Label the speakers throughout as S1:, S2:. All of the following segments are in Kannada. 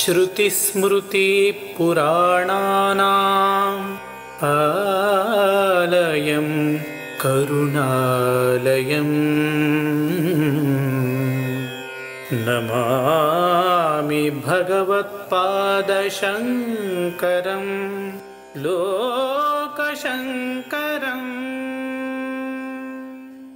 S1: श्रुतिस्मृतिपुराणानाम् आलयं करुणालयम् नमामि भगवत्पादशङ्करं लोकशङ्करम्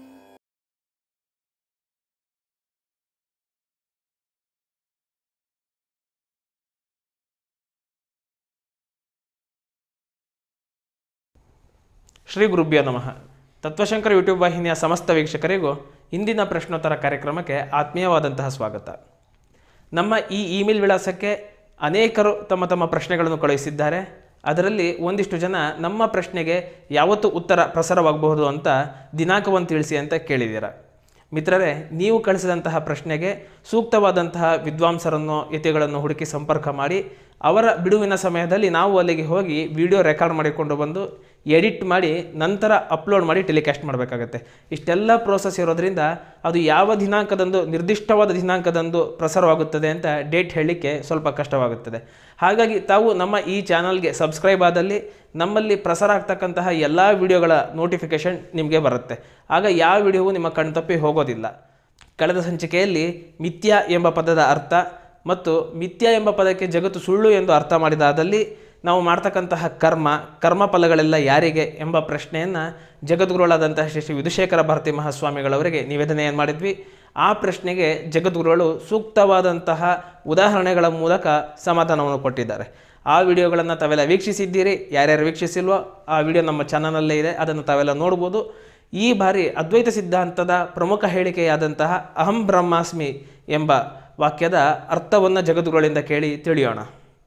S2: ಶ್ರೀ ಗುರುಭ್ಯೋ ನಮಃ ತತ್ವಶಂಕರ ಯೂಟ್ಯೂಬ್ ವಾಹಿನಿಯ ಸಮಸ್ತ ವೀಕ್ಷಕರಿಗೂ ಇಂದಿನ ಪ್ರಶ್ನೋತ್ತರ ಕಾರ್ಯಕ್ರಮಕ್ಕೆ ಆತ್ಮೀಯವಾದಂತಹ ಸ್ವಾಗತ ನಮ್ಮ ಈ ಇಮೇಲ್ ವಿಳಾಸಕ್ಕೆ ಅನೇಕರು ತಮ್ಮ ತಮ್ಮ ಪ್ರಶ್ನೆಗಳನ್ನು ಕಳುಹಿಸಿದ್ದಾರೆ ಅದರಲ್ಲಿ ಒಂದಿಷ್ಟು ಜನ ನಮ್ಮ ಪ್ರಶ್ನೆಗೆ ಯಾವತ್ತು ಉತ್ತರ ಪ್ರಸಾರವಾಗಬಹುದು ಅಂತ ದಿನಾಂಕವನ್ನು ತಿಳಿಸಿ ಅಂತ ಕೇಳಿದ್ದೀರ ಮಿತ್ರರೇ ನೀವು ಕಳಿಸಿದಂತಹ ಪ್ರಶ್ನೆಗೆ ಸೂಕ್ತವಾದಂತಹ ವಿದ್ವಾಂಸರನ್ನು ಯತಿಗಳನ್ನು ಹುಡುಕಿ ಸಂಪರ್ಕ ಮಾಡಿ ಅವರ ಬಿಡುವಿನ ಸಮಯದಲ್ಲಿ ನಾವು ಅಲ್ಲಿಗೆ ಹೋಗಿ ವಿಡಿಯೋ ರೆಕಾರ್ಡ್ ಮಾಡಿಕೊಂಡು ಬಂದು ಎಡಿಟ್ ಮಾಡಿ ನಂತರ ಅಪ್ಲೋಡ್ ಮಾಡಿ ಟೆಲಿಕಾಸ್ಟ್ ಮಾಡಬೇಕಾಗತ್ತೆ ಇಷ್ಟೆಲ್ಲ ಪ್ರೋಸೆಸ್ ಇರೋದ್ರಿಂದ ಅದು ಯಾವ ದಿನಾಂಕದಂದು ನಿರ್ದಿಷ್ಟವಾದ ದಿನಾಂಕದಂದು ಪ್ರಸಾರವಾಗುತ್ತದೆ ಅಂತ ಡೇಟ್ ಹೇಳಲಿಕ್ಕೆ ಸ್ವಲ್ಪ ಕಷ್ಟವಾಗುತ್ತದೆ ಹಾಗಾಗಿ ತಾವು ನಮ್ಮ ಈ ಚಾನಲ್ಗೆ ಸಬ್ಸ್ಕ್ರೈಬ್ ಆದಲ್ಲಿ ನಮ್ಮಲ್ಲಿ ಪ್ರಸಾರ ಆಗ್ತಕ್ಕಂತಹ ಎಲ್ಲ ವಿಡಿಯೋಗಳ ನೋಟಿಫಿಕೇಷನ್ ನಿಮಗೆ ಬರುತ್ತೆ ಆಗ ಯಾವ ವಿಡಿಯೋವು ನಿಮ್ಮ ಕಣ್ತಪ್ಪಿ ಹೋಗೋದಿಲ್ಲ ಕಳೆದ ಸಂಚಿಕೆಯಲ್ಲಿ ಮಿಥ್ಯ ಎಂಬ ಪದದ ಅರ್ಥ ಮತ್ತು ಮಿಥ್ಯ ಎಂಬ ಪದಕ್ಕೆ ಜಗತ್ತು ಸುಳ್ಳು ಎಂದು ಅರ್ಥ ಮಾಡಿದಾದಲ್ಲಿ ನಾವು ಮಾಡ್ತಕ್ಕಂತಹ ಕರ್ಮ ಕರ್ಮ ಫಲಗಳೆಲ್ಲ ಯಾರಿಗೆ ಎಂಬ ಪ್ರಶ್ನೆಯನ್ನು ಜಗದ್ಗುರುಗಳಾದಂತಹ ಶ್ರೀ ಶ್ರೀ ವಿಧುಶೇಖರ ಭಾರತಿ ಮಹಾಸ್ವಾಮಿಗಳವರಿಗೆ ನಿವೇದನೆಯನ್ನು ಮಾಡಿದ್ವಿ ಆ ಪ್ರಶ್ನೆಗೆ ಜಗದ್ಗುರುಗಳು ಸೂಕ್ತವಾದಂತಹ ಉದಾಹರಣೆಗಳ ಮೂಲಕ ಸಮಾಧಾನವನ್ನು ಕೊಟ್ಟಿದ್ದಾರೆ ಆ ವಿಡಿಯೋಗಳನ್ನು ತಾವೆಲ್ಲ ವೀಕ್ಷಿಸಿದ್ದೀರಿ ಯಾರ್ಯಾರು ವೀಕ್ಷಿಸಿಲ್ವೋ ಆ ವಿಡಿಯೋ ನಮ್ಮ ಚಾನಲಲ್ಲೇ ಇದೆ ಅದನ್ನು ತಾವೆಲ್ಲ ನೋಡ್ಬೋದು ಈ ಬಾರಿ ಅದ್ವೈತ ಸಿದ್ಧಾಂತದ ಪ್ರಮುಖ ಹೇಳಿಕೆಯಾದಂತಹ ಅಹಂ ಬ್ರಹ್ಮಾಸ್ಮಿ ಎಂಬ ವಾಕ್ಯದ ಅರ್ಥವನ್ನು ಜಗದ್ಗುರುಗಳಿಂದ ಕೇಳಿ ತಿಳಿಯೋಣ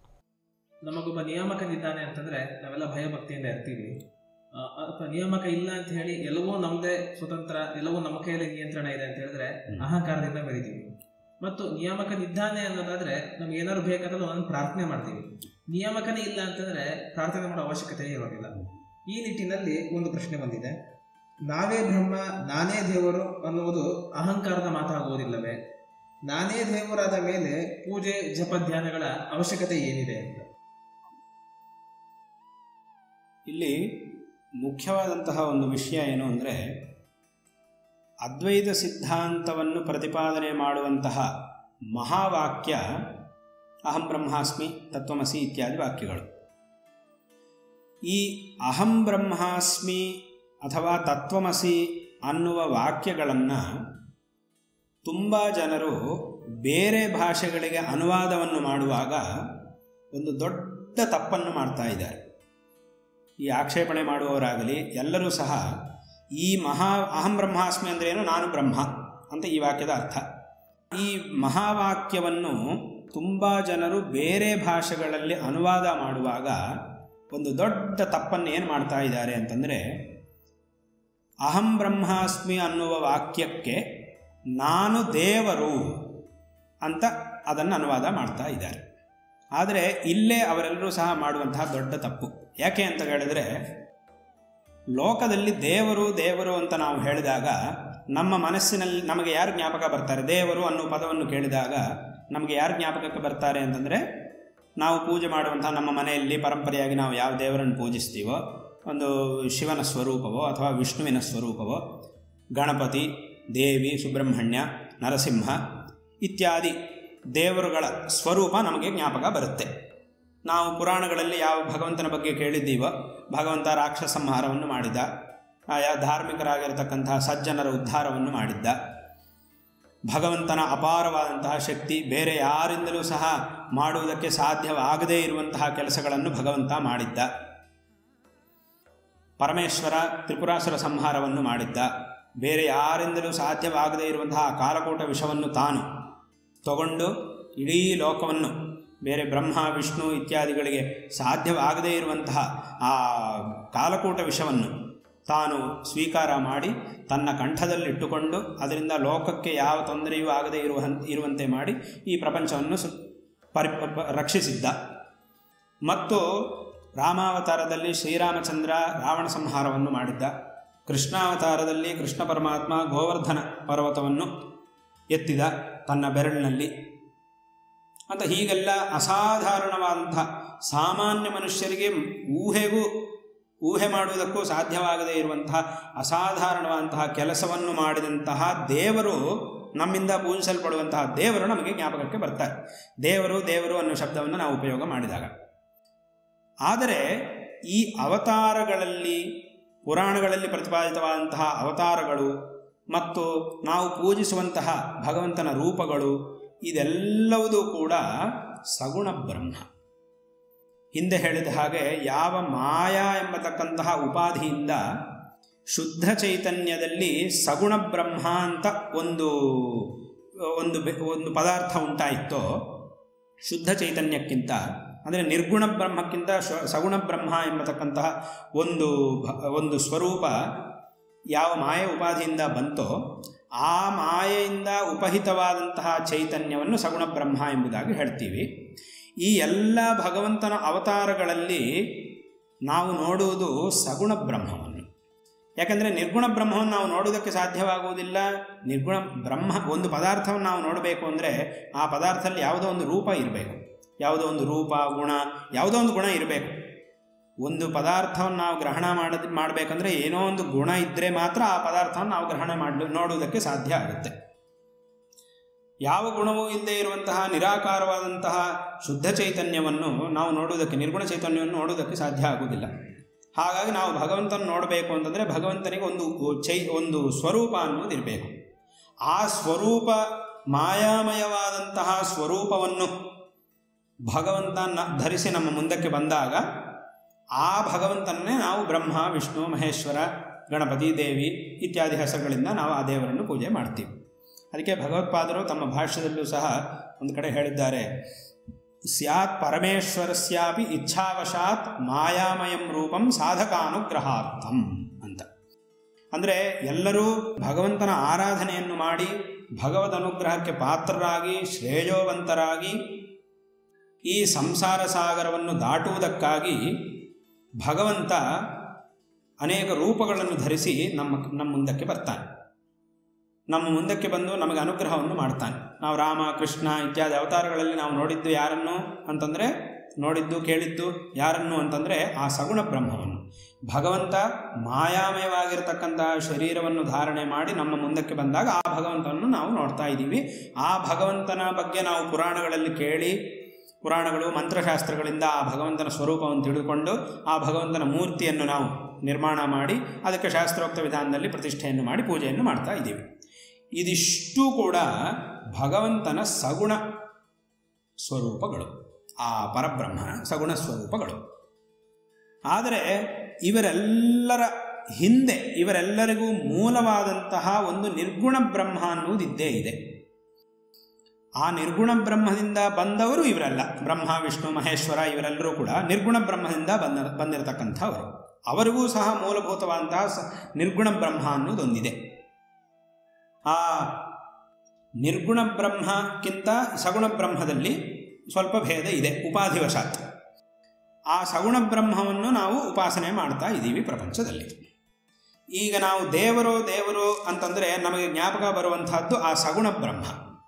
S2: ನಮಗೊಬ್ಬ ನಿಯಾಮಕನಿದ್ದಾನೆ ಅಂತಂದ್ರೆ ನಾವೆಲ್ಲ ಭಯಭಕ್ತಿಯಿಂದ ಇರ್ತೀವಿ ಆ, ಅಥವಾ ನಿಯಾಮಕ ಇಲ್ಲ ಅಂತ ಹೇಳಿ ಎಲ್ಲವೂ ನಮ್ಮದೇ ಸ್ವತಂತ್ರ ಎಲ್ಲವೂ ನಮ್ಮ ಕೈಯಲ್ಲಿ ನಿಯಂತ್ರಣ ಇದೆ ಅಂತ ಹೇಳಿದ್ರೆ ಅಹಂಕಾರದಿಂದ ಬೆಳಿತೀವಿ ಮತ್ತು ನಿಯಾಮಕನಿದ್ದಾನೆ ಅನ್ನೋದಾದ್ರೆ ನಮ್ಗೆ ಏನಾದ್ರು ಬೇಕಾದ್ರೆ ನಾವು ಪ್ರಾರ್ಥನೆ ಮಾಡ್ತೀವಿ ನಿಯಾಮಕನೇ ಇಲ್ಲ ಅಂತಂದ್ರೆ ಪ್ರಾರ್ಥನೆ ಮಾಡೋ ಅವಶ್ಯಕತೆ ಇರೋದಿಲ್ಲ ಈ ನಿಟ್ಟಿನಲ್ಲಿ ಒಂದು ಪ್ರಶ್ನೆ ಬಂದಿದೆ ನಾವೇ ಬ್ರಹ್ಮ ನಾನೇ ದೇವರು ಅನ್ನುವುದು ಅಹಂಕಾರದ ಮಾತಾಗುವುದಿಲ್ಲವೇ ನಾನೇ ದೇವರಾದ ಮೇಲೆ ಪೂಜೆ ಜಪ ಧ್ಯಾನಗಳ ಅವಶ್ಯಕತೆ ಏನಿದೆ ಅಂತ
S3: ಇಲ್ಲಿ ಮುಖ್ಯವಾದಂತಹ ಒಂದು ವಿಷಯ ಏನು ಅಂದರೆ ಅದ್ವೈತ ಸಿದ್ಧಾಂತವನ್ನು ಪ್ರತಿಪಾದನೆ ಮಾಡುವಂತಹ ಮಹಾವಾಕ್ಯ ಅಹಂ ಬ್ರಹ್ಮಾಸ್ಮಿ ತತ್ವಮಸಿ ಇತ್ಯಾದಿ ವಾಕ್ಯಗಳು ಈ ಅಹಂ ಬ್ರಹ್ಮಾಸ್ಮಿ ಅಥವಾ ತತ್ವಮಸಿ ಅನ್ನುವ ವಾಕ್ಯಗಳನ್ನು ತುಂಬ ಜನರು ಬೇರೆ ಭಾಷೆಗಳಿಗೆ ಅನುವಾದವನ್ನು ಮಾಡುವಾಗ ಒಂದು ದೊಡ್ಡ ತಪ್ಪನ್ನು ಮಾಡ್ತಾ ಇದ್ದಾರೆ ಈ ಆಕ್ಷೇಪಣೆ ಮಾಡುವವರಾಗಲಿ ಎಲ್ಲರೂ ಸಹ ಈ ಮಹಾ ಅಹಂ ಬ್ರಹ್ಮಾಸ್ಮಿ ಅಂದರೆ ಏನು ನಾನು ಬ್ರಹ್ಮ ಅಂತ ಈ ವಾಕ್ಯದ ಅರ್ಥ ಈ ಮಹಾವಾಕ್ಯವನ್ನು ತುಂಬ ಜನರು ಬೇರೆ ಭಾಷೆಗಳಲ್ಲಿ ಅನುವಾದ ಮಾಡುವಾಗ ಒಂದು ದೊಡ್ಡ ತಪ್ಪನ್ನು ಏನು ಮಾಡ್ತಾ ಇದ್ದಾರೆ ಅಂತಂದರೆ ಅಹಂ ಬ್ರಹ್ಮಾಸ್ಮಿ ಅನ್ನುವ ವಾಕ್ಯಕ್ಕೆ ನಾನು ದೇವರು ಅಂತ ಅದನ್ನು ಅನುವಾದ ಮಾಡ್ತಾ ಇದ್ದಾರೆ ಆದರೆ ಇಲ್ಲೇ ಅವರೆಲ್ಲರೂ ಸಹ ಮಾಡುವಂತಹ ದೊಡ್ಡ ತಪ್ಪು ಯಾಕೆ ಅಂತ ಹೇಳಿದ್ರೆ ಲೋಕದಲ್ಲಿ ದೇವರು ದೇವರು ಅಂತ ನಾವು ಹೇಳಿದಾಗ ನಮ್ಮ ಮನಸ್ಸಿನಲ್ಲಿ ನಮಗೆ ಯಾರು ಜ್ಞಾಪಕ ಬರ್ತಾರೆ ದೇವರು ಅನ್ನೋ ಪದವನ್ನು ಕೇಳಿದಾಗ ನಮಗೆ ಯಾರು ಜ್ಞಾಪಕಕ್ಕೆ ಬರ್ತಾರೆ ಅಂತಂದರೆ ನಾವು ಪೂಜೆ ಮಾಡುವಂಥ ನಮ್ಮ ಮನೆಯಲ್ಲಿ ಪರಂಪರೆಯಾಗಿ ನಾವು ಯಾವ ದೇವರನ್ನು ಪೂಜಿಸ್ತೀವೋ ಒಂದು ಶಿವನ ಸ್ವರೂಪವೋ ಅಥವಾ ವಿಷ್ಣುವಿನ ಸ್ವರೂಪವೋ ಗಣಪತಿ ದೇವಿ ಸುಬ್ರಹ್ಮಣ್ಯ ನರಸಿಂಹ ಇತ್ಯಾದಿ ದೇವರುಗಳ ಸ್ವರೂಪ ನಮಗೆ ಜ್ಞಾಪಕ ಬರುತ್ತೆ ನಾವು ಪುರಾಣಗಳಲ್ಲಿ ಯಾವ ಭಗವಂತನ ಬಗ್ಗೆ ಕೇಳಿದ್ದೀವೋ ಭಗವಂತ ರಾಕ್ಷಸ ಸಂಹಾರವನ್ನು ಮಾಡಿದ ಆಯಾ ಧಾರ್ಮಿಕರಾಗಿರತಕ್ಕಂತಹ ಸಜ್ಜನರ ಉದ್ಧಾರವನ್ನು ಮಾಡಿದ್ದ ಭಗವಂತನ ಅಪಾರವಾದಂತಹ ಶಕ್ತಿ ಬೇರೆ ಯಾರಿಂದಲೂ ಸಹ ಮಾಡುವುದಕ್ಕೆ ಸಾಧ್ಯವಾಗದೇ ಇರುವಂತಹ ಕೆಲಸಗಳನ್ನು ಭಗವಂತ ಮಾಡಿದ್ದ ಪರಮೇಶ್ವರ ತ್ರಿಪುರಾಸುರ ಸಂಹಾರವನ್ನು ಮಾಡಿದ್ದ ಬೇರೆ ಯಾರಿಂದಲೂ ಸಾಧ್ಯವಾಗದೇ ಇರುವಂತಹ ಕಾಲಕೂಟ ವಿಷವನ್ನು ತಾನು ತಗೊಂಡು ಇಡೀ ಲೋಕವನ್ನು ಬೇರೆ ಬ್ರಹ್ಮ ವಿಷ್ಣು ಇತ್ಯಾದಿಗಳಿಗೆ ಸಾಧ್ಯವಾಗದೇ ಇರುವಂತಹ ಆ ಕಾಲಕೂಟ ವಿಷವನ್ನು ತಾನು ಸ್ವೀಕಾರ ಮಾಡಿ ತನ್ನ ಕಂಠದಲ್ಲಿಟ್ಟುಕೊಂಡು ಅದರಿಂದ ಲೋಕಕ್ಕೆ ಯಾವ ತೊಂದರೆಯೂ ಆಗದೇ ಇರುವ ಇರುವಂತೆ ಮಾಡಿ ಈ ಪ್ರಪಂಚವನ್ನು ಸು ಪರಿ ಪ- ರಕ್ಷಿಸಿದ್ದ ಮತ್ತು ರಾಮಾವತಾರದಲ್ಲಿ ಶ್ರೀರಾಮಚಂದ್ರ ರಾವಣ ಸಂಹಾರವನ್ನು ಮಾಡಿದ್ದ ಕೃಷ್ಣಾವತಾರದಲ್ಲಿ ಕೃಷ್ಣ ಪರಮಾತ್ಮ ಗೋವರ್ಧನ ಪರ್ವತವನ್ನು ಎತ್ತಿದ ತನ್ನ ಬೆರಳಿನಲ್ಲಿ ಅಂತ ಹೀಗೆಲ್ಲ ಅಸಾಧಾರಣವಾದಂತಹ ಸಾಮಾನ್ಯ ಮನುಷ್ಯರಿಗೆ ಊಹೆಗೂ ಊಹೆ ಮಾಡುವುದಕ್ಕೂ ಸಾಧ್ಯವಾಗದೇ ಇರುವಂತಹ ಅಸಾಧಾರಣವಾದಂತಹ ಕೆಲಸವನ್ನು ಮಾಡಿದಂತಹ ದೇವರು ನಮ್ಮಿಂದ ಪೂಜಿಸಲ್ಪಡುವಂತಹ ದೇವರು ನಮಗೆ ಜ್ಞಾಪಕಕ್ಕೆ ಬರ್ತಾರೆ ದೇವರು ದೇವರು ಅನ್ನೋ ಶಬ್ದವನ್ನು ನಾವು ಉಪಯೋಗ ಮಾಡಿದಾಗ ಆದರೆ ಈ ಅವತಾರಗಳಲ್ಲಿ ಪುರಾಣಗಳಲ್ಲಿ ಪ್ರತಿಪಾದಿತವಾದಂತಹ ಅವತಾರಗಳು ಮತ್ತು ನಾವು ಪೂಜಿಸುವಂತಹ ಭಗವಂತನ ರೂಪಗಳು ಇದೆಲ್ಲವುದೂ ಕೂಡ ಸಗುಣ ಬ್ರಹ್ಮ ಹಿಂದೆ ಹೇಳಿದ ಹಾಗೆ ಯಾವ ಮಾಯಾ ಎಂಬತಕ್ಕಂತಹ ಉಪಾಧಿಯಿಂದ ಶುದ್ಧ ಚೈತನ್ಯದಲ್ಲಿ ಸಗುಣ ಬ್ರಹ್ಮ ಅಂತ ಒಂದು ಒಂದು ಬೆ- ಒಂದು ಪದಾರ್ಥ ಉಂಟಾಯಿತೋ ಶುದ್ಧ ಚೈತನ್ಯಕ್ಕಿಂತ ಅಂದರೆ ನಿರ್ಗುಣ ಬ್ರಹ್ಮಕ್ಕಿಂತ ಶ- ಸಗುಣ ಬ್ರಹ್ಮ ಎಂಬತಕ್ಕಂತಹ ಒಂದು ಭ- ಒಂದು ಸ್ವರೂಪ ಯಾವ ಮಾಯೆ ಉಪಾಧಿಯಿಂದ ಬಂತೋ ಆ ಮಾಯೆಯಿಂದ ಉಪಹಿತವಾದಂತಹ ಚೈತನ್ಯವನ್ನು ಸಗುಣ ಬ್ರಹ್ಮ ಎಂಬುದಾಗಿ ಹೇಳ್ತೀವಿ ಈ ಎಲ್ಲ ಭಗವಂತನ ಅವತಾರಗಳಲ್ಲಿ ನಾವು ನೋಡುವುದು ಸಗುಣ ಬ್ರಹ್ಮವನ್ನು ಯಾಕಂದರೆ ನಿರ್ಗುಣ ಬ್ರಹ್ಮವನ್ನು ನಾವು ನೋಡುವುದಕ್ಕೆ ಸಾಧ್ಯವಾಗುವುದಿಲ್ಲ ನಿರ್ಗುಣ ಬ್ರಹ್ಮ ಒಂದು ಪದಾರ್ಥವನ್ನು ನಾವು ನೋಡಬೇಕು ಅಂದರೆ ಆ ಪದಾರ್ಥದಲ್ಲಿ ಯಾವುದೋ ಒಂದು ರೂಪ ಇರಬೇಕು ಯಾವುದೋ ಒಂದು ರೂಪ ಗುಣ ಯಾವುದೋ ಒಂದು ಗುಣ ಇರಬೇಕು ಒಂದು ಪದಾರ್ಥವನ್ನು ನಾವು ಗ್ರಹಣ ಮಾಡೋದು ಮಾಡಬೇಕಂದ್ರೆ ಏನೋ ಒಂದು ಗುಣ ಇದ್ದರೆ ಮಾತ್ರ ಆ ಪದಾರ್ಥವನ್ನು ನಾವು ಗ್ರಹಣ ಮಾಡಲು ನೋಡುವುದಕ್ಕೆ ಸಾಧ್ಯ ಆಗುತ್ತೆ ಯಾವ ಗುಣವೂ ಇಲ್ಲದೆ ಇರುವಂತಹ ನಿರಾಕಾರವಾದಂತಹ ಶುದ್ಧ ಚೈತನ್ಯವನ್ನು ನಾವು ನೋಡುವುದಕ್ಕೆ ನಿರ್ಗುಣ ಚೈತನ್ಯವನ್ನು ನೋಡುವುದಕ್ಕೆ ಸಾಧ್ಯ ಆಗುವುದಿಲ್ಲ ಹಾಗಾಗಿ ನಾವು ಭಗವಂತನ ನೋಡಬೇಕು ಅಂತಂದರೆ ಭಗವಂತನಿಗೆ ಒಂದು ಚೈ ಒಂದು ಸ್ವರೂಪ ಅನ್ನೋದು ಇರಬೇಕು ಆ ಸ್ವರೂಪ ಮಾಯಾಮಯವಾದಂತಹ ಸ್ವರೂಪವನ್ನು ಭಗವಂತ ನ- ಧರಿಸಿ ನಮ್ಮ ಮುಂದಕ್ಕೆ ಬಂದಾಗ ಆ ಭಗವಂತನನ್ನೇ ನಾವು ಬ್ರಹ್ಮ ವಿಷ್ಣು ಮಹೇಶ್ವರ ಗಣಪತಿ ದೇವಿ ಇತ್ಯಾದಿ ಹೆಸರುಗಳಿಂದ ನಾವು ಆ ದೇವರನ್ನು ಪೂಜೆ ಮಾಡ್ತೀವಿ ಅದಕ್ಕೆ ಭಗವತ್ಪಾದರು ತಮ್ಮ ಭಾಷ್ಯದಲ್ಲೂ ಸಹ ಒಂದು ಕಡೆ ಹೇಳಿದ್ದಾರೆ ಸ್ಯಾತ್ ಪರಮೇಶ್ವರಸ್ಯಾಪಿ ಇಚ್ಛಾವಶಾತ್ ಮಾಯಾಮಯಂ ರೂಪಂ ಸಾಧಕಾನುಗ್ರಹಾರ್ಥಂ ಅಂತ ಅಂದರೆ ಎಲ್ಲರೂ ಭಗವಂತನ ಆರಾಧನೆಯನ್ನು ಮಾಡಿ ಭಗವದ್ ಅನುಗ್ರಹಕ್ಕೆ ಪಾತ್ರರಾಗಿ ಶ್ರೇಯೋವಂತರಾಗಿ ಈ ಸಂಸಾರ ಸಾಗರವನ್ನು ದಾಟುವುದಕ್ಕಾಗಿ ಭಗವಂತ ಅನೇಕ ರೂಪಗಳನ್ನು ಧರಿಸಿ ನಮ್ಮ ನಮ್ಮ ಮುಂದಕ್ಕೆ ಬರ್ತಾನೆ ನಮ್ಮ ಮುಂದಕ್ಕೆ ಬಂದು ನಮಗೆ ಅನುಗ್ರಹವನ್ನು ಮಾಡ್ತಾನೆ ನಾವು ರಾಮ ಕೃಷ್ಣ ಇತ್ಯಾದಿ ಅವತಾರಗಳಲ್ಲಿ ನಾವು ನೋಡಿದ್ದು ಯಾರನ್ನು ಅಂತಂದರೆ ನೋಡಿದ್ದು ಕೇಳಿದ್ದು ಯಾರನ್ನು ಅಂತಂದರೆ ಆ ಸಗುಣ ಬ್ರಹ್ಮವನ್ನು ಭಗವಂತ ಮಾಯಾಮಯವಾಗಿರತಕ್ಕಂತಹ ಶರೀರವನ್ನು ಧಾರಣೆ ಮಾಡಿ ನಮ್ಮ ಮುಂದಕ್ಕೆ ಬಂದಾಗ ಆ ಭಗವಂತನನ್ನು ನಾವು ನೋಡ್ತಾ ಇದ್ದೀವಿ ಆ ಭಗವಂತನ ಬಗ್ಗೆ ನಾವು ಪುರಾಣಗಳಲ್ಲಿ ಕೇಳಿ ಪುರಾಣಗಳು ಮಂತ್ರಶಾಸ್ತ್ರಗಳಿಂದ ಆ ಭಗವಂತನ ಸ್ವರೂಪವನ್ನು ತಿಳಿದುಕೊಂಡು ಆ ಭಗವಂತನ ಮೂರ್ತಿಯನ್ನು ನಾವು ನಿರ್ಮಾಣ ಮಾಡಿ ಅದಕ್ಕೆ ಶಾಸ್ತ್ರೋಕ್ತ ವಿಧಾನದಲ್ಲಿ ಪ್ರತಿಷ್ಠೆಯನ್ನು ಮಾಡಿ ಪೂಜೆಯನ್ನು ಮಾಡ್ತಾ ಇದ್ದೀವಿ ಇದಿಷ್ಟು ಕೂಡ ಭಗವಂತನ ಸಗುಣ ಸ್ವರೂಪಗಳು ಆ ಪರಬ್ರಹ್ಮನ ಸಗುಣ ಸ್ವರೂಪಗಳು ಆದರೆ ಇವರೆಲ್ಲರ ಹಿಂದೆ ಇವರೆಲ್ಲರಿಗೂ ಮೂಲವಾದಂತಹ ಒಂದು ನಿರ್ಗುಣ ಬ್ರಹ್ಮ ಅನ್ನುವುದಿದ್ದೇ ಇದೆ ಆ ನಿರ್ಗುಣ ಬ್ರಹ್ಮದಿಂದ ಬಂದವರು ಇವರಲ್ಲ ಬ್ರಹ್ಮ ವಿಷ್ಣು ಮಹೇಶ್ವರ ಇವರೆಲ್ಲರೂ ಕೂಡ ನಿರ್ಗುಣ ಬ್ರಹ್ಮದಿಂದ ಬಂದ ಬಂದಿರತಕ್ಕಂಥವರು ಅವರಿಗೂ ಸಹ ಮೂಲಭೂತವಾದಂತಹ ಸ ನಿರ್ಗುಣ ಬ್ರಹ್ಮ ಅನ್ನೋದೊಂದಿದೆ ಆ ನಿರ್ಗುಣ ಬ್ರಹ್ಮಕ್ಕಿಂತ ಸಗುಣ ಬ್ರಹ್ಮದಲ್ಲಿ ಸ್ವಲ್ಪ ಭೇದ ಇದೆ ಉಪಾಧಿವಶಾತ್ ಆ ಸಗುಣ ಬ್ರಹ್ಮವನ್ನು ನಾವು ಉಪಾಸನೆ ಮಾಡ್ತಾ ಇದ್ದೀವಿ ಪ್ರಪಂಚದಲ್ಲಿ ಈಗ ನಾವು ದೇವರು ದೇವರು ಅಂತಂದರೆ ನಮಗೆ ಜ್ಞಾಪಕ ಬರುವಂತಹದ್ದು ಆ ಸಗುಣ ಬ್ರಹ್ಮ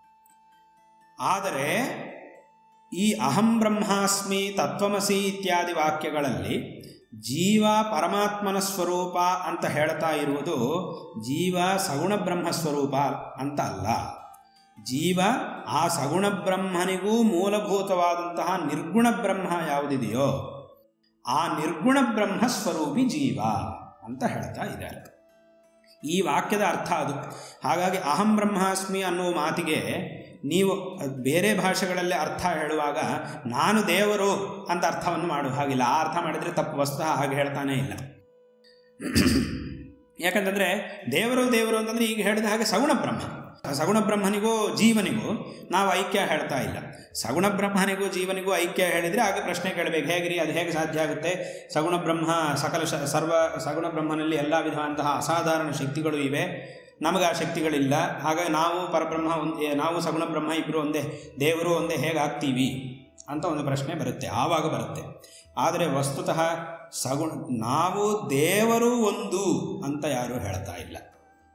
S3: ಆದರೆ ಈ ಅಹಂ ಬ್ರಹ್ಮಾಸ್ಮಿ ತತ್ವಮಸಿ ಇತ್ಯಾದಿ ವಾಕ್ಯಗಳಲ್ಲಿ ಜೀವ ಪರಮಾತ್ಮನ ಸ್ವರೂಪ ಅಂತ ಹೇಳ್ತಾ ಇರುವುದು ಜೀವ ಸಗುಣ ಬ್ರಹ್ಮ ಸ್ವರೂಪ ಅಂತ ಅಲ್ಲ ಜೀವ ಆ ಸಗುಣ ಬ್ರಹ್ಮನಿಗೂ ಮೂಲಭೂತವಾದಂತಹ ನಿರ್ಗುಣ ಬ್ರಹ್ಮ ಯಾವುದಿದೆಯೋ ಆ ನಿರ್ಗುಣ ಬ್ರಹ್ಮ ಸ್ವರೂಪಿ ಜೀವ ಅಂತ ಹೇಳ್ತಾ ಇದ್ದಾರೆ ಈ ವಾಕ್ಯದ ಅರ್ಥ ಅದು ಹಾಗಾಗಿ ಅಹಂ ಬ್ರಹ್ಮಾಸ್ಮಿ ಅನ್ನುವ ಮಾತಿಗೆ ನೀವು ಬೇರೆ ಭಾಷೆಗಳಲ್ಲಿ ಅರ್ಥ ಹೇಳುವಾಗ ನಾನು ದೇವರು ಅಂತ ಅರ್ಥವನ್ನು ಮಾಡುವ ಹಾಗಿಲ್ಲ ಆ ಅರ್ಥ ಮಾಡಿದರೆ ತಪ್ಪು ವಸ್ತುತಃ ಹಾಗೆ ಹೇಳ್ತಾನೇ ಇಲ್ಲ ಯಾಕಂತಂದರೆ ದೇವರು ದೇವರು ಅಂತಂದರೆ ಈಗ ಹೇಳಿದ ಹಾಗೆ ಸಗುಣ ಬ್ರಹ್ಮ ಸಗುಣ ಬ್ರಹ್ಮನಿಗೂ ಜೀವನಿಗೂ ನಾವು ಐಕ್ಯ ಹೇಳ್ತಾ ಇಲ್ಲ ಸಗುಣ ಬ್ರಹ್ಮನಿಗೂ ಜೀವನಿಗೂ ಐಕ್ಯ ಹೇಳಿದರೆ ಆಗ ಪ್ರಶ್ನೆ ಕೇಳಬೇಕು ಹೇಗ್ರಿ ಅದು ಹೇಗೆ ಸಾಧ್ಯ ಆಗುತ್ತೆ ಸಗುಣ ಬ್ರಹ್ಮ ಸಕಲ ಶ ಸರ್ವ ಸಗುಣ ಬ್ರಹ್ಮನಲ್ಲಿ ಎಲ್ಲ ವಿಧವಾದಂತಹ ಅಸಾಧಾರಣ ಶಕ್ತಿಗಳು ಇವೆ ನಮಗೆ ಆ ಶಕ್ತಿಗಳಿಲ್ಲ ಹಾಗಾಗಿ ನಾವು ಪರಬ್ರಹ್ಮ ಒಂದೇ ನಾವು ಸಗುಣ ಬ್ರಹ್ಮ ಇಬ್ಬರು ಒಂದೇ ದೇವರು ಒಂದೇ ಹೇಗಾಗ್ತೀವಿ ಅಂತ ಒಂದು ಪ್ರಶ್ನೆ ಬರುತ್ತೆ ಆವಾಗ ಬರುತ್ತೆ ಆದರೆ ವಸ್ತುತಃ ಸಗುಣ ನಾವು ದೇವರು ಒಂದು ಅಂತ ಯಾರೂ ಹೇಳ್ತಾ ಇಲ್ಲ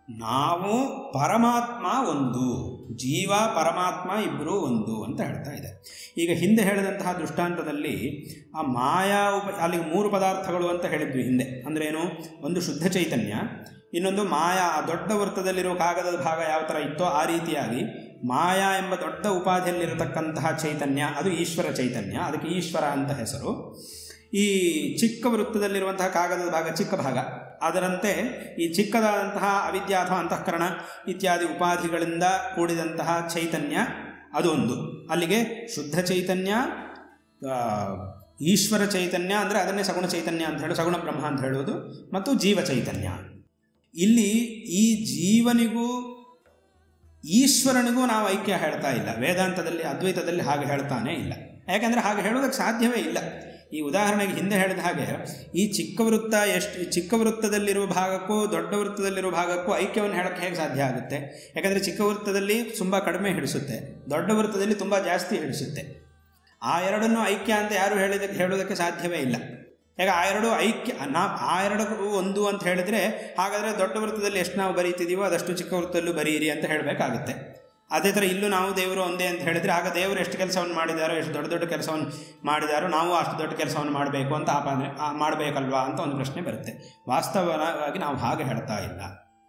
S3: ನಾವು ಪರಮಾತ್ಮ ಒಂದು ಜೀವ ಪರಮಾತ್ಮ ಇಬ್ಬರು ಒಂದು ಅಂತ ಹೇಳ್ತಾ ಇದೆ ಈಗ ಹಿಂದೆ ಹೇಳಿದಂತಹ ದೃಷ್ಟಾಂತದಲ್ಲಿ ಆ ಮಾಯಾ ಉಪ ಅಲ್ಲಿಗೆ ಮೂರು ಪದಾರ್ಥಗಳು ಅಂತ ಹೇಳಿದ್ವಿ ಹಿಂದೆ ಅಂದ್ರೇನು ಒಂದು ಶುದ್ಧ ಚೈತನ್ಯ ಇನ್ನೊಂದು ಮಾಯಾ ಆ ದೊಡ್ಡ ವೃತ್ತದಲ್ಲಿರೋ ಕಾಗದದ ಭಾಗ ಯಾವ ಥರ ಇತ್ತೋ ಆ ರೀತಿಯಾಗಿ ಮಾಯಾ ಎಂಬ ದೊಡ್ಡ ಉಪಾಧಿಯಲ್ಲಿರತಕ್ಕಂತಹ ಚೈತನ್ಯ ಅದು ಈಶ್ವರ ಚೈತನ್ಯ ಅದಕ್ಕೆ ಈಶ್ವರ ಅಂತ ಹೆಸರು ಈ ಚಿಕ್ಕ ವೃತ್ತದಲ್ಲಿರುವಂತಹ ಕಾಗದದ ಭಾಗ ಚಿಕ್ಕ ಭಾಗ ಅದರಂತೆ ಈ ಚಿಕ್ಕದಾದಂತಹ ಅವಿದ್ಯಾ ಅಥವಾ ಅಂತಃಕರಣ ಇತ್ಯಾದಿ ಉಪಾಧಿಗಳಿಂದ ಕೂಡಿದಂತಹ ಚೈತನ್ಯ ಅದು ಒಂದು ಅಲ್ಲಿಗೆ ಶುದ್ಧ ಚೈತನ್ಯ ಆ, ಈಶ್ವರ ಚೈತನ್ಯ ಅಂದರೆ ಅದನ್ನೇ ಸಗುಣ ಚೈತನ್ಯ ಅಂತ ಹೇಳಿ ಸಗುಣ ಬ್ರಹ್ಮ ಅಂತ ಹೇಳುವುದು ಮತ್ತು ಜೀವ ಚೈತನ್ಯ ಇಲ್ಲಿ ಈ ಜೀವನಿಗೂ ಈಶ್ವರನಿಗೂ ನಾವು ಐಕ್ಯ ಹೇಳ್ತಾ ಇಲ್ಲ ವೇದಾಂತದಲ್ಲಿ ಅದ್ವೈತದಲ್ಲಿ ಹಾಗೆ ಹೇಳ್ತಾನೇ ಇಲ್ಲ ಯಾಕಂದರೆ ಹಾಗೆ ಹೇಳೋದಕ್ಕೆ ಸಾಧ್ಯವೇ ಇಲ್ಲ ಈ ಉದಾಹರಣೆಗೆ ಹಿಂದೆ ಹೇಳಿದ ಹಾಗೆ ಈ ಚಿಕ್ಕ ವೃತ್ತ ಎಷ್ಟು ಚಿಕ್ಕ ವೃತ್ತದಲ್ಲಿರುವ ಭಾಗಕ್ಕೂ ದೊಡ್ಡ ವೃತ್ತದಲ್ಲಿರುವ ಭಾಗಕ್ಕೂ ಐಕ್ಯವನ್ನು ಹೇಳಕ್ಕೆ ಹೇಗೆ ಸಾಧ್ಯ ಆಗುತ್ತೆ ಯಾಕಂದರೆ ಚಿಕ್ಕ ವೃತ್ತದಲ್ಲಿ ತುಂಬ ಕಡಿಮೆ ಹಿಡಿಸುತ್ತೆ ದೊಡ್ಡ ವೃತ್ತದಲ್ಲಿ ತುಂಬ ಜಾಸ್ತಿ ಹಿಡಿಸುತ್ತೆ ಆ ಎರಡನ್ನು ಐಕ್ಯ ಅಂತ ಯಾರು ಹೇಳಿದಕ್ಕೆ ಹೇಳೋದಕ್ಕೆ ಸಾಧ್ಯವೇ ಇಲ್ಲ ಯಾಕೆ ಆ ಎರಡು ಐಕ್ಯ ನಾ ಆ ಎರಡಕ್ಕೂ ಒಂದು ಅಂತ ಹೇಳಿದರೆ ಹಾಗಾದರೆ ದೊಡ್ಡ ವೃತ್ತದಲ್ಲಿ ಎಷ್ಟು ನಾವು ಬರೀತಿದ್ದೀವೋ ಅದಷ್ಟು ಚಿಕ್ಕ ವೃತ್ತದಲ್ಲೂ ಬರೀರಿ ಅಂತ ಹೇಳಬೇಕಾಗುತ್ತೆ ಅದೇ ಥರ ಇಲ್ಲೂ ನಾವು ದೇವರು ಒಂದೇ ಅಂತ ಹೇಳಿದರೆ ಆಗ ದೇವರು ಎಷ್ಟು ಕೆಲಸವನ್ನು ಮಾಡಿದಾರೋ ಎಷ್ಟು ದೊಡ್ಡ ದೊಡ್ಡ ಕೆಲಸವನ್ನು ಮಾಡಿದಾರೋ ನಾವು ಅಷ್ಟು ದೊಡ್ಡ ಕೆಲಸವನ್ನು ಮಾಡಬೇಕು ಅಂತ ಆಪಾದನೆ ಆ, ಮಾಡಬೇಕಲ್ವಾ ಅಂತ ಒಂದು ಪ್ರಶ್ನೆ ಬರುತ್ತೆ ವಾಸ್ತವವಾಗಿ ನಾವು ಹಾಗೆ ಹೇಳ್ತಾ ಇಲ್ಲ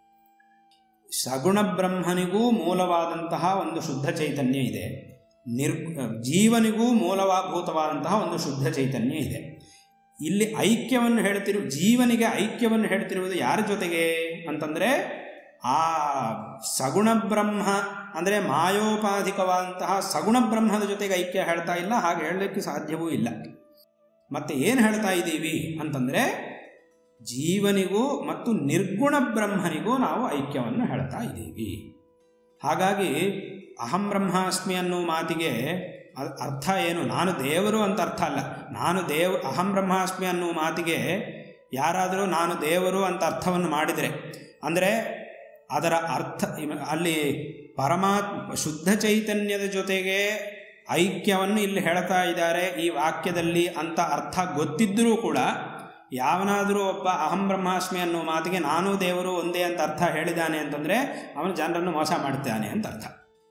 S3: ಸಗುಣ ಬ್ರಹ್ಮನಿಗೂ ಮೂಲವಾದಂತಹ ಒಂದು ಶುದ್ಧ ಚೈತನ್ಯ ಇದೆ ನಿರ್ ಜೀವನಿಗೂ ಮೂಲಭೂತವಾದಂತಹ ಒಂದು ಶುದ್ಧ ಚೈತನ್ಯ ಇದೆ ಇಲ್ಲಿ ಐಕ್ಯವನ್ನು ಹೇಳ್ತಿರು ಜೀವನಿಗೆ ಐಕ್ಯವನ್ನು ಹೇಳ್ತಿರುವುದು ಯಾರ ಜೊತೆಗೆ ಅಂತಂದರೆ ಆ ಸಗುಣ ಬ್ರಹ್ಮ ಅಂದರೆ ಮಾಯೋಪಾಧಿಕವಾದಂತಹ ಸಗುಣ ಬ್ರಹ್ಮದ ಜೊತೆಗೆ ಐಕ್ಯ ಹೇಳ್ತಾ ಇಲ್ಲ ಹಾಗೆ ಹೇಳಲಿಕ್ಕೆ ಸಾಧ್ಯವೂ ಇಲ್ಲ ಮತ್ತೆ ಏನು ಹೇಳ್ತಾ ಇದ್ದೀವಿ ಅಂತಂದರೆ ಜೀವನಿಗೂ ಮತ್ತು ನಿರ್ಗುಣ ಬ್ರಹ್ಮನಿಗೂ ನಾವು ಐಕ್ಯವನ್ನು ಹೇಳ್ತಾ ಇದ್ದೀವಿ ಹಾಗಾಗಿ ಅಹಂ ಬ್ರಹ್ಮಾಸ್ಮಿ ಅನ್ನೋ ಮಾತಿಗೆ ಅ- ಅರ್ಥ ಏನು ನಾನು ದೇವರು ಅಂತ ಅರ್ಥ ಅಲ್ಲ ನಾನು ದೇವ ಅಹಂ ಬ್ರಹ್ಮಾಸ್ಮಿ ಅನ್ನೋ ಮಾತಿಗೆ ಯಾರಾದರೂ ನಾನು ದೇವರು ಅಂತ ಅರ್ಥವನ್ನು ಮಾಡಿದರೆ ಅಂದರೆ ಅದರ ಅರ್ಥ ಇವ- ಅಲ್ಲಿ ಪರಮಾತ್ಮ ಶುದ್ಧ ಚೈತನ್ಯದ ಜೊತೆಗೆ ಐಕ್ಯವನ್ನು ಇಲ್ಲಿ ಹೇಳ್ತಾ ಇದ್ದಾರೆ ಈ ವಾಕ್ಯದಲ್ಲಿ ಅಂತ ಅರ್ಥ ಗೊತ್ತಿದ್ದರೂ ಕೂಡ ಯಾವನಾದರೂ ಒಬ್ಬ ಅಹಂ ಬ್ರಹ್ಮಾಸ್ಮಿ ಅನ್ನೋ ಮಾತಿಗೆ ನಾನು ದೇವರು ಒಂದೇ ಅಂತ ಅರ್ಥ ಹೇಳಿದ್ದಾನೆ ಅಂತಂದರೆ ಅವನು ಜನರನ್ನು ಮೋಸ ಮಾಡ್ತಾನೆ ಅಂತ ಅರ್ಥ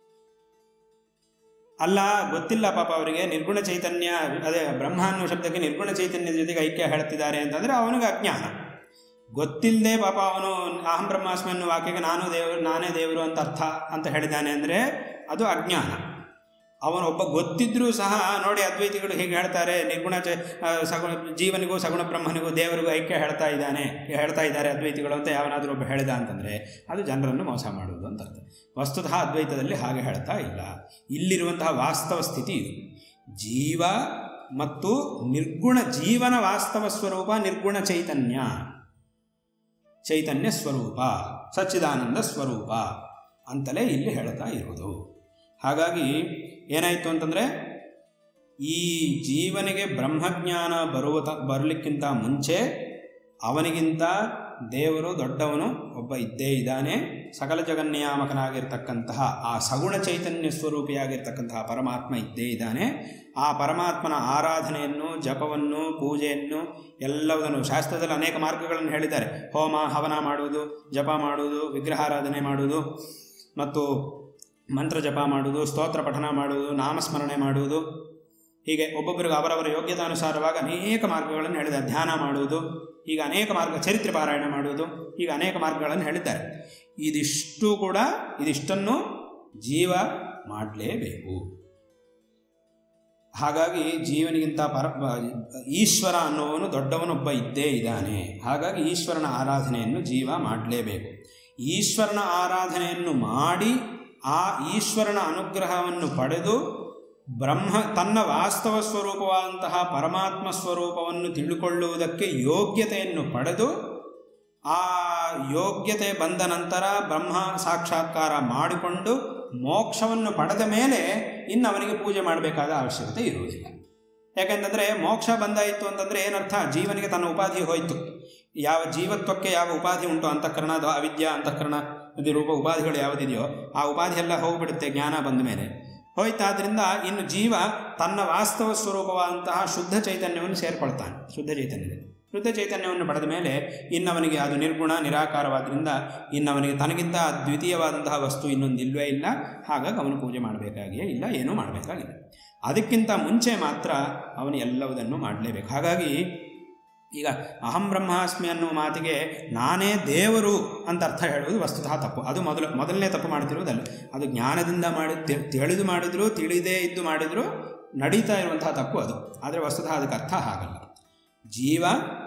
S3: ಅಲ್ಲ ಗೊತ್ತಿಲ್ಲ ಪಾಪ ಅವರಿಗೆ ನಿರ್ಗುಣ ಚೈತನ್ಯ ಅದೇ ಬ್ರಹ್ಮ ಅನ್ನೋ ಶಬ್ದಕ್ಕೆ ನಿರ್ಗುಣ ಚೈತನ್ಯದ ಜೊತೆಗೆ ಐಕ್ಯ ಹೇಳ್ತಿದ್ದಾರೆ ಅಂತಂದರೆ ಅವನಿಗೆ ಅಜ್ಞಾನ ಗೊತ್ತಿಲ್ಲದೆ ಪಾಪ ಅವನು ಅಹಂ ಬ್ರಹ್ಮಾಸ್ಮಿ ಅನ್ನೋ ವಾಕ್ಯಕ್ಕೆ ನಾನು ದೇವರು ನಾನೇ ದೇವರು ಅಂತ ಅರ್ಥ ಅಂತ ಹೇಳಿದ್ದಾನೆ ಅಂದರೆ ಅದು ಅಜ್ಞಾನ ಅವನೊಬ್ಬ ಗೊತ್ತಿದ್ರೂ ಸಹ ನೋಡಿ ಅದ್ವೈತಿಗಳು ಹೀಗೆ ಹೇಳ್ತಾರೆ ನಿರ್ಗುಣ ಚ ಆ, ಸಗುಣ ಜೀವನಿಗೂ ಸಗುಣ ಬ್ರಹ್ಮನಿಗೂ ದೇವರಿಗೂ ಐಕ್ಯ ಹೇಳ್ತಾ ಇದ್ದಾನೆ ಹೇಳ್ತಾ ಇದ್ದಾರೆ ಅದ್ವೈತಿಗಳು ಅಂತ ಯಾವನಾದರೂ ಒಬ್ಬ ಹೇಳಿದ ಅಂತಂದರೆ ಅದು ಜನರನ್ನು ಮೋಸ ಮಾಡುವುದು ಅಂತ ಅರ್ಥ ವಸ್ತುತಃ ಅದ್ವೈತದಲ್ಲಿ ಹಾಗೆ ಹೇಳ್ತಾ ಇಲ್ಲ ಇಲ್ಲಿರುವಂತಹ ವಾಸ್ತವ ಸ್ಥಿತಿ ಇದು ಜೀವ ಮತ್ತು ನಿರ್ಗುಣ ಜೀವನ ವಾಸ್ತವ ಸ್ವರೂಪ ನಿರ್ಗುಣ ಚೈತನ್ಯ ಚೈತನ್ಯ ಸ್ವರೂಪ ಸಚ್ಚಿದಾನಂದ ಸ್ವರೂಪ ಅಂತಲೇ ಇಲ್ಲಿ ಹೇಳ್ತಾ ಇರುವುದು ಹಾಗಾಗಿ ಏನಾಯಿತು ಅಂತಂದರೆ ಈ ಜೀವನಿಗೆ ಬ್ರಹ್ಮಜ್ಞಾನ ಬರುವ ತ ಬರಲಿಕ್ಕಿಂತ ಮುಂಚೆ ಅವನಿಗಿಂತ ದೇವರು ದೊಡ್ಡವನು ಒಬ್ಬ ಇದ್ದೇ ಇದ್ದಾನೆ ಸಕಲ ಜಗನ್ನಿಯಾಮಕನಾಗಿರ್ತಕ್ಕಂತಹ ಆ ಸಗುಣ ಚೈತನ್ಯ ಸ್ವರೂಪಿಯಾಗಿರ್ತಕ್ಕಂತಹ ಪರಮಾತ್ಮ ಇದ್ದೇ ಇದ್ದಾನೆ ಆ ಪರಮಾತ್ಮನ ಆರಾಧನೆಯನ್ನು ಜಪವನ್ನು ಪೂಜೆಯನ್ನು ಎಲ್ಲವುದನ್ನು ಶಾಸ್ತ್ರದಲ್ಲಿ ಅನೇಕ ಮಾರ್ಗಗಳನ್ನು ಹೇಳಿದ್ದಾರೆ ಹೋಮ ಹವನ ಮಾಡುವುದು ಜಪ ಮಾಡುವುದು ವಿಗ್ರಹಾರಾಧನೆ ಮಾಡುವುದು ಮತ್ತು ಮಂತ್ರ ಜಪ ಮಾಡುವುದು ಸ್ತೋತ್ರ ಪಠನ ಮಾಡುವುದು ನಾಮಸ್ಮರಣೆ ಮಾಡುವುದು ಹೀಗೆ ಒಬ್ಬೊಬ್ಬರಿಗೆ ಅವರವರ ಯೋಗ್ಯತಾನುಸಾರವಾಗಿ ಅನೇಕ ಮಾರ್ಗಗಳನ್ನು ಹೇಳಿದ್ದಾರೆ ಧ್ಯಾನ ಮಾಡುವುದು ಈಗ ಅನೇಕ ಮಾರ್ಗ ಚರಿತ್ರೆ ಪಾರಾಯಣ ಮಾಡುವುದು ಈಗ ಅನೇಕ ಮಾರ್ಗಗಳನ್ನು ಹೇಳಿದ್ದಾರೆ ಇದಿಷ್ಟು ಕೂಡ ಇದಿಷ್ಟನ್ನು ಜೀವ ಮಾಡಲೇಬೇಕು ಹಾಗಾಗಿ ಜೀವನಿಗಿಂತ ಪರ ಈಶ್ವರ ಅನ್ನೋವನು ದೊಡ್ಡವನೊಬ್ಬ ಇದ್ದೇ ಇದ್ದಾನೆ ಹಾಗಾಗಿ ಈಶ್ವರನ ಆರಾಧನೆಯನ್ನು ಜೀವ ಮಾಡಲೇಬೇಕು ಈಶ್ವರನ ಆರಾಧನೆಯನ್ನು ಮಾಡಿ ಆ ಈಶ್ವರನ ಅನುಗ್ರಹವನ್ನು ಪಡೆದು ಬ್ರಹ್ಮ ತನ್ನ ವಾಸ್ತವ ಸ್ವರೂಪವಾದಂತಹ ಪರಮಾತ್ಮ ಸ್ವರೂಪವನ್ನು ತಿಳಿದುಕೊಳ್ಳುವುದಕ್ಕೆ ಯೋಗ್ಯತೆಯನ್ನು ಪಡೆದು ಆ ಯೋಗ್ಯತೆ ಬಂದ ನಂತರ ಬ್ರಹ್ಮ ಸಾಕ್ಷಾತ್ಕಾರ ಮಾಡಿಕೊಂಡು ಮೋಕ್ಷವನ್ನು ಪಡೆದ ಮೇಲೆ ಇನ್ನು ಅವನಿಗೆ ಪೂಜೆ ಮಾಡಬೇಕಾದ ಅವಶ್ಯಕತೆ ಇರುವುದಿಲ್ಲ ಯಾಕೆಂತಂದರೆ ಮೋಕ್ಷ ಬಂದಾಯಿತು ಅಂತಂದರೆ ಏನರ್ಥ ಜೀವನಿಗೆ ತನ್ನ ಉಪಾಧಿ ಹೋಯಿತು ಯಾವ ಜೀವತ್ವಕ್ಕೆ ಯಾವ ಉಪಾಧಿ ಉಂಟು ಅಂತಃಕರಣ ಅಥವಾ ಅವಿದ್ಯಾ ಅಂತಃಕರಣ ಇದು ರೂಪ ಉಪಾಧಿಗಳು ಯಾವುದಿದೆಯೋ ಆ ಉಪಾಧಿ ಎಲ್ಲ ಹೋಗ್ಬಿಡುತ್ತೆ ಜ್ಞಾನ ಬಂದ ಮೇಲೆ ಹೋಯ್ತಾದ್ರಿಂದ ಇನ್ನು ಜೀವ ತನ್ನ ವಾಸ್ತವ ಸ್ವರೂಪವಾದಂತಹ ಶುದ್ಧ ಚೈತನ್ಯವನ್ನು ಸೇರಿಕೊಳ್ತಾನೆ ಶುದ್ಧ ಚೈತನ್ಯದಲ್ಲಿ ಶುದ್ಧ ಚೈತನ್ಯವನ್ನು ಪಡೆದ ಮೇಲೆ ಇನ್ನವನಿಗೆ ಅದು ನಿರ್ಗುಣ ನಿರಾಕಾರವಾದ್ದರಿಂದ ಇನ್ನವನಿಗೆ ತನಗಿಂತ ದ್ವಿತೀಯವಾದಂತಹ ವಸ್ತು ಇನ್ನೊಂದು ಇಲ್ಲವೇ ಇಲ್ಲ ಹಾಗಾಗಿ ಅವನು ಪೂಜೆ ಮಾಡಬೇಕಾಗಿಯೇ ಇಲ್ಲ ಏನೂ ಮಾಡಬೇಕಾಗಿಲ್ಲ ಅದಕ್ಕಿಂತ ಮುಂಚೆ ಮಾತ್ರ ಅವನು ಎಲ್ಲವುದನ್ನು ಮಾಡಲೇಬೇಕು ಹಾಗಾಗಿ ಈಗ ಅಹಂ ಬ್ರಹ್ಮಾಸ್ಮಿ ಅನ್ನುವ ಮಾತಿಗೆ ನಾನೇ ದೇವರು ಅಂತ ಅರ್ಥ ಹೇಳುವುದು ವಸ್ತುತಃ ತಪ್ಪು ಅದು ಮೊದಲು ಮೊದಲನೇ ತಪ್ಪು ಮಾಡುತ್ತಿರುವುದಲ್ಲ ಅದು ಜ್ಞಾನದಿಂದ ಮಾಡಿ ತಿ- ತಿಳಿದು ಮಾಡಿದ್ರು ತಿಳಿದೇ ಇದ್ದು ಮಾಡಿದ್ರು ನಡೀತಾ ಇರುವಂತಹ ತಪ್ಪು ಅದು ಆದರೆ ವಸ್ತುತಃ ಅದಕ್ಕೆ ಅರ್ಥ ಹಾಗಲ್ಲ ಜೀವ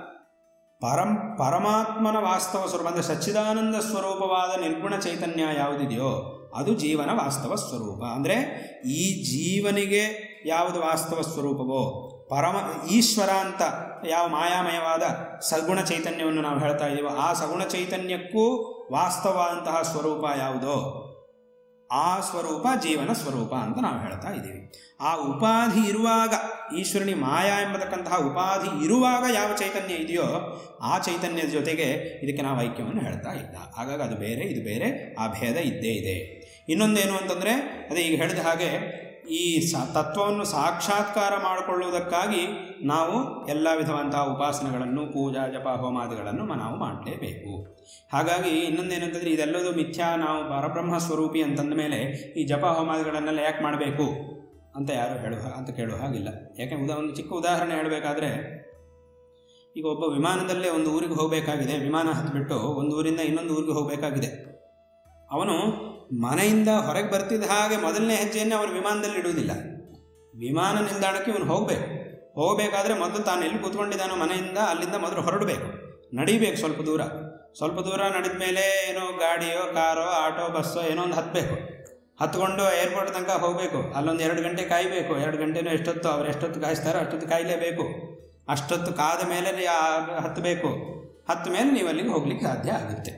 S3: ಪರಂ ಪರಮಾತ್ಮನ ವಾಸ್ತವ ಸ್ವರೂಪ ಅಂದರೆ ಸಚ್ಚಿದಾನಂದ ಸ್ವರೂಪವಾದ ನಿರ್ಗುಣ ಚೈತನ್ಯ ಯಾವುದಿದೆಯೋ ಅದು ಜೀವನ ವಾಸ್ತವ ಸ್ವರೂಪ ಅಂದರೆ ಈ ಜೀವನಿಗೆ ಯಾವುದು ವಾಸ್ತವ ಸ್ವರೂಪವೋ ಪರಮ ಈಶ್ವರ ಅಂತ ಯಾವ ಮಾಯಾಮಯವಾದ ಸಗುಣ ಚೈತನ್ಯವನ್ನು ನಾವು ಹೇಳ್ತಾ ಇದ್ದೀವೋ ಆ ಸಗುಣ ಚೈತನ್ಯಕ್ಕೂ ವಾಸ್ತವವಾದಂತಹ ಸ್ವರೂಪ ಯಾವುದೋ ಆ ಸ್ವರೂಪ ಜೀವನ ಸ್ವರೂಪ ಅಂತ ನಾವು ಹೇಳ್ತಾ ಇದ್ದೀವಿ ಆ ಉಪಾಧಿ ಇರುವಾಗ ಈಶ್ವರನಿ ಮಾಯಾ ಎಂಬತಕ್ಕಂತಹ ಉಪಾಧಿ ಇರುವಾಗ ಯಾವ ಚೈತನ್ಯ ಇದೆಯೋ ಆ ಚೈತನ್ಯದ ಜೊತೆಗೆ ಇದಕ್ಕೆ ನಾವು ಐಕ್ಯವನ್ನು ಹೇಳ್ತಾ ಇಲ್ಲ ಹಾಗಾಗಿ ಅದು ಬೇರೆ ಇದು ಬೇರೆ ಆ ಭೇದ ಇದ್ದೇ ಇದೆ ಇನ್ನೊಂದೇನು ಅಂತಂದರೆ ಅದೇ ಈಗ ಹೇಳಿದ ಹಾಗೆ ಈ ಸ ತತ್ವವನ್ನು ಸಾಕ್ಷಾತ್ಕಾರ ಮಾಡಿಕೊಳ್ಳುವುದಕ್ಕಾಗಿ ನಾವು ಎಲ್ಲ ವಿಧವಂತಹ ಉಪಾಸನೆಗಳನ್ನು ಪೂಜಾ ಜಪ ಹೋಮಾದಿಗಳನ್ನು ನಾವು ಮಾಡಲೇಬೇಕು ಹಾಗಾಗಿ ಇನ್ನೊಂದೇನಂತಂದರೆ ಇದೆಲ್ಲದೂ ಮಿಥ್ಯಾ ನಾವು ಪರಬ್ರಹ್ಮ ಸ್ವರೂಪಿ ಅಂತಂದ ಮೇಲೆ ಈ ಜಪ ಹೋಮಾದಿಗಳನ್ನೆಲ್ಲ ಯಾಕೆ ಮಾಡಬೇಕು ಅಂತ ಯಾರು ಹೇಳುವ ಅಂತ ಕೇಳುವ ಹಾಗಿಲ್ಲ ಯಾಕೆ ಉದಾ ಒಂದು ಚಿಕ್ಕ ಉದಾಹರಣೆ ಹೇಳಬೇಕಾದ್ರೆ ಈಗ ಒಬ್ಬ ವಿಮಾನದಲ್ಲೇ ಒಂದು ಊರಿಗೆ ಹೋಗಬೇಕಾಗಿದೆ ವಿಮಾನ ಹತ್ತಿಬಿಟ್ಟು ಒಂದು ಊರಿಂದ ಇನ್ನೊಂದು ಊರಿಗೆ ಹೋಗಬೇಕಾಗಿದೆ ಅವನು ಮನೆಯಿಂದ ಹೊರಗೆ ಬರ್ತಿದ್ದ ಹಾಗೆ ಮೊದಲನೇ ಹೆಜ್ಜೆಯನ್ನು ಅವನು ವಿಮಾನದಲ್ಲಿ ಇಡುವುದಿಲ್ಲ ವಿಮಾನ ನಿಲ್ದಾಣಕ್ಕೆ ಇವನು ಹೋಗಬೇಕು ಹೋಗಬೇಕಾದ್ರೆ ಮೊದಲು ತಾನು ಎಲ್ಲಿ ಕೂತ್ಕೊಂಡಿದ್ದಾನೋ ಮನೆಯಿಂದ ಅಲ್ಲಿಂದ ಮೊದಲು ಹೊರಡಬೇಕು ನಡಿಬೇಕು ಸ್ವಲ್ಪ ದೂರ ಸ್ವಲ್ಪ ದೂರ ನಡೆದ ಮೇಲೆ ಏನೋ ಗಾಡಿಯೋ ಕಾರೋ ಆಟೋ ಬಸ್ಸೋ ಏನೋ ಒಂದು ಹತ್ತಬೇಕು ಹತ್ಕೊಂಡು ಏರ್ಪೋರ್ಟ್ ತನಕ ಹೋಗಬೇಕು ಅಲ್ಲೊಂದು ಎರಡು ಗಂಟೆ ಕಾಯಬೇಕು ಎರಡು ಗಂಟೆನೂ ಎಷ್ಟೊತ್ತು ಅವ್ರು ಎಷ್ಟೊತ್ತು ಕಾಯಿಸ್ತಾರೋ ಅಷ್ಟೊತ್ತು ಕಾಯಲೇಬೇಕು ಅಷ್ಟೊತ್ತು ಕಾದ ಮೇಲೆ ಯಾ- ಹತ್ತಬೇಕು ಹತ್ತ ಮೇಲೆ ನೀವು ಅಲ್ಲಿಗೆ ಹೋಗ್ಲಿಕ್ಕೆ ಸಾಧ್ಯ ಆಗುತ್ತೆ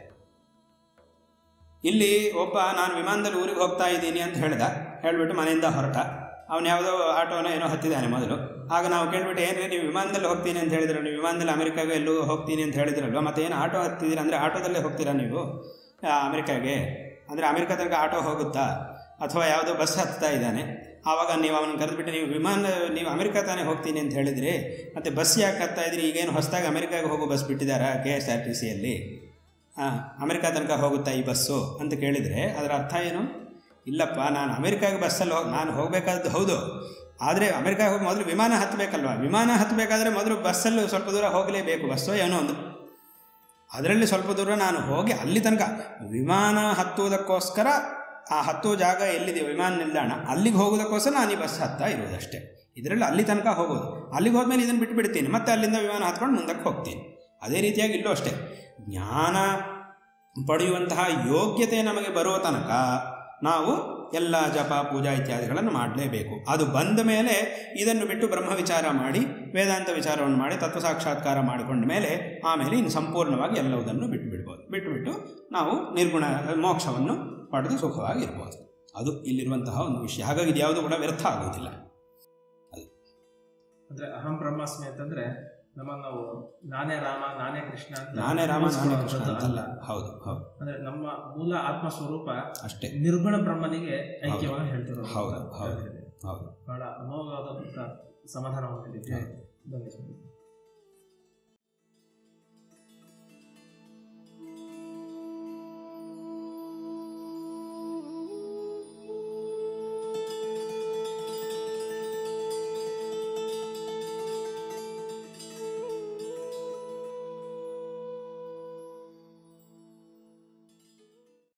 S3: ಇಲ್ಲಿ ಒಬ್ಬ ನಾನು ವಿಮಾನದಲ್ಲಿ ಊರಿಗೆ ಹೋಗ್ತಾ ಇದ್ದೀನಿ ಅಂತ ಹೇಳ್ದ ಹೇಳ್ಬಿಟ್ಟು ಮನೆಯಿಂದ ಹೊರಟ ಅವನು ಯಾವುದೋ ಆಟೋನ ಏನೋ ಹತ್ತಿದ್ದಾನೆ ಮೊದಲು ಆಗ ನಾವು ಕೇಳ್ಬಿಟ್ಟು ಏನ್ರಿ ನೀವು ವಿಮಾನದಲ್ಲಿ ಹೋಗ್ತೀನಿ ಅಂತ ಹೇಳಿದ್ರಲ್ಲ ನೀವು ವಿಮಾನದಲ್ಲಿ ಅಮೆರಿಕಾಗೆ ಎಲ್ಲೂ ಹೋಗ್ತೀನಿ ಅಂತ ಹೇಳಿದ್ರಲ್ವ ಮತ್ತೆ ಏನು ಆಟೋ ಹತ್ತಿದ್ದೀರ ಅಂದರೆ ಆಟೋದಲ್ಲೇ ಹೋಗ್ತೀರಾ ನೀವು ಆ, ಅಮೆರಿಕಾಗೆ ಅಂದರೆ ಅಮೆರಿಕ ತನಕ ಆಟೋ ಹೋಗುತ್ತಾ ಅಥವಾ ಯಾವುದೋ ಬಸ್ ಹತ್ತಾ ಇದ್ದಾನೆ ಆವಾಗ ನೀವು ಅವನ ಕರೆದುಬಿಟ್ಟು ನೀವು ವಿಮಾನ ನೀವು ಅಮೆರಿಕ ತಾನೇ ಹೋಗ್ತೀನಿ ಅಂತ ಹೇಳಿದ್ರಿ ಮತ್ತು ಬಸ್ ಯಾಕೆ ಹತ್ತಾ ಇದ್ರಿ ಈಗೇನು ಹೊಸದಾಗಿ ಅಮೆರಿಕಾಗೆ ಹೋಗೋ ಬಸ್ ಬಿಟ್ಟಿದ್ದಾರಾ ಕೆ ಎಸ್ ಆರ್ ಟಿ ಸಿಯಲ್ಲಿ ಹಾಂ ಅಮೆರಿಕ ತನಕ ಹೋಗುತ್ತಾ ಈ ಬಸ್ಸು ಅಂತ ಕೇಳಿದರೆ ಅದರ ಅರ್ಥ ಏನು ಇಲ್ಲಪ್ಪ ನಾನು ಅಮೆರಿಕಾಗೆ ಬಸ್ಸಲ್ಲಿ ಹೋಗಿ ನಾನು ಹೋಗಬೇಕಾದ್ದು ಹೌದು ಆದರೆ ಅಮೆರಿಕಾಗೆ ಹೋಗಿ ಮೊದಲು ವಿಮಾನ ಹತ್ತಬೇಕಲ್ವ ವಿಮಾನ ಹತ್ತಬೇಕಾದ್ರೆ ಮೊದಲು ಬಸ್ಸಲ್ಲಿ ಸ್ವಲ್ಪ ದೂರ ಹೋಗಲೇಬೇಕು ಬಸ್ಸೋ ಏನೋ ಒಂದು ಅದರಲ್ಲಿ ಸ್ವಲ್ಪ ದೂರ ನಾನು ಹೋಗಿ ಅಲ್ಲಿ ತನಕ ವಿಮಾನ ಹತ್ತುವುದಕ್ಕೋಸ್ಕರ ಆ ಹತ್ತುವ ಜಾಗ ಎಲ್ಲಿದೆ ವಿಮಾನ ನಿಲ್ದಾಣ ಅಲ್ಲಿಗೆ ಹೋಗೋದಕ್ಕೋಸ್ಕರ ನಾನು ಈ ಬಸ್ ಹತ್ತಾ ಇರೋದಷ್ಟೇ ಇದರಲ್ಲಿ ಅಲ್ಲಿ ತನಕ ಹೋಗೋದು ಅಲ್ಲಿಗೆ ಹೋದ್ಮೇಲೆ ಇದನ್ನು ಬಿಟ್ಟು ಬಿಡ್ತೀನಿ ಮತ್ತೆ ಅಲ್ಲಿಂದ ವಿಮಾನ ಹತ್ಕೊಂಡು ಮುಂದಕ್ಕೆ ಹೋಗ್ತೀನಿ ಅದೇ ರೀತಿಯಾಗಿ ಇಲ್ಲೂ ಅಷ್ಟೇ ಜ್ಞಾನ ಪಡೆಯುವಂತಹ ಯೋಗ್ಯತೆ ನಮಗೆ ಬರುವ ತನಕ ನಾವು ಎಲ್ಲ ಜಪ ಪೂಜಾ ಇತ್ಯಾದಿಗಳನ್ನು ಮಾಡಲೇಬೇಕು ಅದು ಬಂದ ಮೇಲೆ ಇದನ್ನು ಬಿಟ್ಟು ಬ್ರಹ್ಮ ವಿಚಾರ ಮಾಡಿ ವೇದಾಂತ ವಿಚಾರವನ್ನು ಮಾಡಿ ತತ್ವ ಸಾಕ್ಷಾತ್ಕಾರ ಮಾಡಿಕೊಂಡ ಮೇಲೆ ಆಮೇಲೆ ಇನ್ನು ಸಂಪೂರ್ಣವಾಗಿ ಎಲ್ಲವುದನ್ನು ಬಿಟ್ಟು ಬಿಡ್ಬೋದು ಬಿಟ್ಟುಬಿಟ್ಟು ನಾವು ನಿರ್ಗುಣ ಮೋಕ್ಷವನ್ನು ಪಡೆದು ಸುಖವಾಗಿರ್ಬೋದು ಅದು ಇಲ್ಲಿರುವಂತಹ ಒಂದು ವಿಷಯ ಹಾಗಾಗಿ ಇದು ಯಾವುದು ಕೂಡ ವ್ಯರ್ಥ ಆಗುವುದಿಲ್ಲ
S2: ಅಂದ್ರೆ ಅಹಂ ಬ್ರಹ್ಮಾಸ್ಮಿ ಅಂತಂದ್ರೆ ನಮ್ಮ ನಾವು ನಾನೇ ರಾಮ ನಾನೇ ಕೃಷ್ಣ ಅಂತ
S3: ನಾನೇ ರಾಮ ನಾನೇ ಕೃಷ್ಣ
S2: ಅಲ್ಲ.
S3: ಅಂತಲ್ಲ ಹೌದು ಹೌದು
S2: ಅಂದ್ರೆ ನಮ್ಮ ಮೂಲ ಆತ್ಮ ಸ್ವರೂಪ
S3: ಅಷ್ಟೇ
S2: ನಿರ್ಗುಣ ಬ್ರಹ್ಮನಿಗೆ ಐಕ್ಯವಾಗಿ ಹೇಳ್ತಿರೋ
S3: ಹೌದು, ಹೌದು. ಹೌದು
S2: ಬಹಳ ಅಮೋಘವಾದ ಸಮಾಧಾನ ಹೊಂದಿದ್ದೀವಿ ಧನ್ಯವಾದ